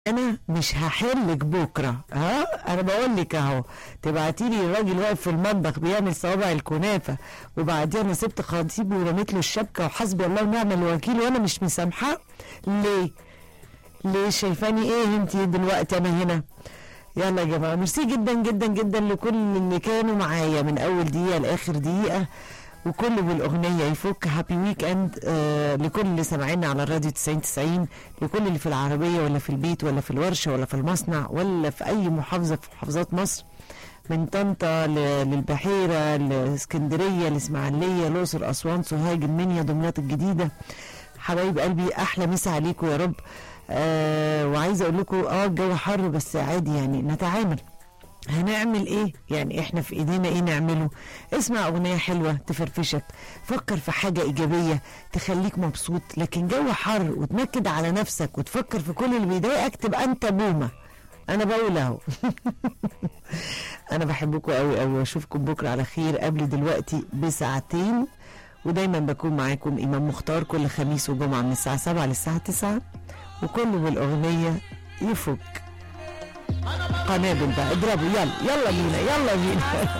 انا مش هحلك بكره ها انا بقول لك اهو تبعتي لي الراجل واقف في المطبخ بيعمل صوابع الكنافه وبعدين انا سبت خطيبي ورميت له الشبكه وحسبي الله ونعم الوكيل وانا مش مسامحاه ليه ليه شايفاني ايه انت دلوقتي انا هنا يلا يا جماعه ميرسي جدا جدا جدا لكل اللي كانوا معايا من اول دقيقه لاخر دقيقه وكل بالاغنيه يفك هابي ويك اند آه لكل اللي سامعينا على الراديو 90 90 لكل اللي في العربيه ولا في البيت ولا في الورشه ولا في المصنع ولا في اي محافظه في محافظات مصر من طنطا ل- للبحيره لاسكندريه لاسماعيليه الاقصر اسوان سوهاج المنيا دمياط الجديده حبايب قلبي احلى مسا عليكم يا رب آه وعايزه اقول لكم اه الجو حر بس عادي يعني نتعامل هنعمل ايه يعني احنا في ايدينا ايه نعمله اسمع اغنيه حلوه تفرفشك فكر في حاجه ايجابيه تخليك مبسوط لكن جو حر وتنكد على نفسك وتفكر في كل اللي بيضايقك تبقى انت بومه انا بقول اهو انا بحبكم قوي قوي واشوفكم بكره على خير قبل دلوقتي بساعتين ودايما بكون معاكم امام مختار كل خميس وجمعه من الساعه 7 للساعه 9 وكله بالاغنيه يفك قنابل بقى اضربوا يلا يلا بينا يلا بينا